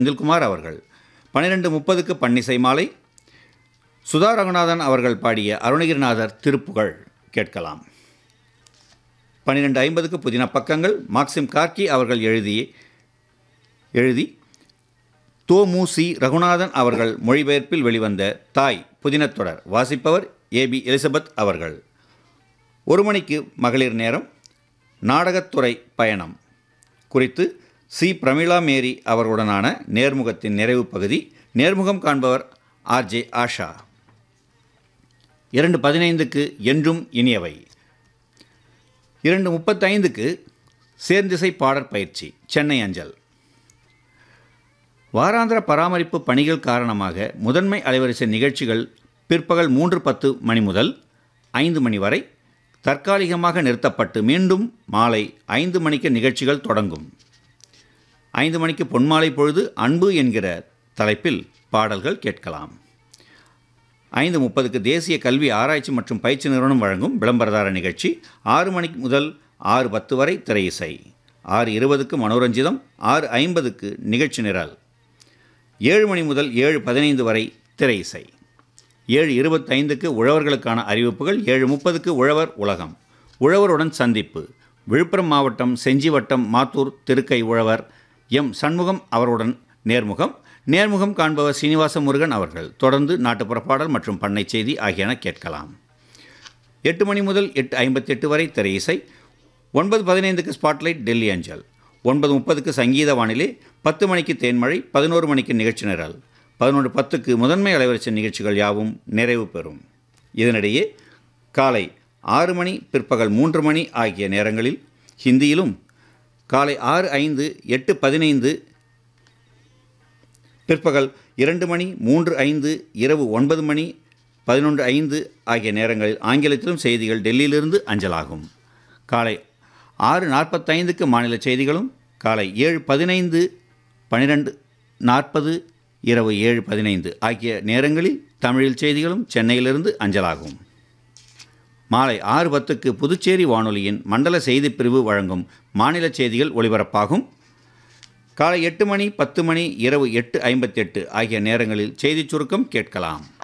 செந்தில்குமார் அவர்கள் பன்னிரெண்டு முப்பதுக்கு பன்னிசை மாலை சுதா ரகுநாதன் அவர்கள் பாடிய அருணகிரிநாதர் திருப்புகழ் கேட்கலாம் பன்னிரெண்டு ஐம்பதுக்கு புதின பக்கங்கள் மாக்சிம் கார்கி அவர்கள் எழுதி எழுதி தோமுசி ரகுநாதன் அவர்கள் மொழிபெயர்ப்பில் வெளிவந்த தாய் புதினத்தொடர் வாசிப்பவர் ஏபி எலிசபெத் அவர்கள் ஒரு மணிக்கு மகளிர் நேரம் நாடகத்துறை பயணம் குறித்து சி பிரமிளா மேரி அவர்களுடனான நேர்முகத்தின் நிறைவு பகுதி நேர்முகம் காண்பவர் ஆர்ஜே ஆஷா இரண்டு பதினைந்துக்கு என்றும் இனியவை இரண்டு முப்பத்தைந்துக்கு சேர்ந்திசை பாடற் பயிற்சி சென்னை அஞ்சல் வாராந்திர பராமரிப்பு பணிகள் காரணமாக முதன்மை அலைவரிசை நிகழ்ச்சிகள் பிற்பகல் மூன்று பத்து மணி முதல் ஐந்து மணி வரை தற்காலிகமாக நிறுத்தப்பட்டு மீண்டும் மாலை ஐந்து மணிக்கு நிகழ்ச்சிகள் தொடங்கும் ஐந்து மணிக்கு பொன்மாலை பொழுது அன்பு என்கிற தலைப்பில் பாடல்கள் கேட்கலாம் ஐந்து முப்பதுக்கு தேசிய கல்வி ஆராய்ச்சி மற்றும் பயிற்சி நிறுவனம் வழங்கும் விளம்பரதார நிகழ்ச்சி ஆறு மணிக்கு முதல் ஆறு பத்து வரை திரை இசை ஆறு இருபதுக்கு மனோரஞ்சிதம் ஆறு ஐம்பதுக்கு நிகழ்ச்சி நிரல் ஏழு மணி முதல் ஏழு பதினைந்து வரை திரை இசை ஏழு இருபத்தைந்துக்கு உழவர்களுக்கான அறிவிப்புகள் ஏழு முப்பதுக்கு உழவர் உலகம் உழவருடன் சந்திப்பு விழுப்புரம் மாவட்டம் செஞ்சி வட்டம் மாத்தூர் திருக்கை உழவர் எம் சண்முகம் அவருடன் நேர்முகம் நேர்முகம் காண்பவர் சீனிவாச முருகன் அவர்கள் தொடர்ந்து நாட்டுப்புற பாடல் மற்றும் பண்ணை செய்தி ஆகியன கேட்கலாம் எட்டு மணி முதல் எட்டு ஐம்பத்தி எட்டு வரை திரை இசை ஒன்பது பதினைந்துக்கு ஸ்பாட்லைட் டெல்லி அஞ்சல் ஒன்பது முப்பதுக்கு சங்கீத வானிலை பத்து மணிக்கு தேன்மழை பதினோரு மணிக்கு நிகழ்ச்சி நிரல் பதினொன்று பத்துக்கு முதன்மை அலைவரிசை நிகழ்ச்சிகள் யாவும் நிறைவு பெறும் இதனிடையே காலை ஆறு மணி பிற்பகல் மூன்று மணி ஆகிய நேரங்களில் ஹிந்தியிலும் காலை ஆறு ஐந்து எட்டு பதினைந்து பிற்பகல் இரண்டு மணி மூன்று ஐந்து இரவு ஒன்பது மணி பதினொன்று ஐந்து ஆகிய நேரங்களில் ஆங்கிலத்திலும் செய்திகள் டெல்லியிலிருந்து அஞ்சலாகும் காலை ஆறு நாற்பத்தைந்துக்கு மாநில செய்திகளும் காலை ஏழு பதினைந்து பன்னிரெண்டு நாற்பது இரவு ஏழு பதினைந்து ஆகிய நேரங்களில் தமிழில் செய்திகளும் சென்னையிலிருந்து அஞ்சலாகும் மாலை ஆறு பத்துக்கு புதுச்சேரி வானொலியின் மண்டல செய்திப் பிரிவு வழங்கும் மாநில செய்திகள் ஒளிபரப்பாகும் காலை எட்டு மணி பத்து மணி இரவு எட்டு ஐம்பத்தெட்டு ஆகிய நேரங்களில் செய்திச் சுருக்கம் கேட்கலாம்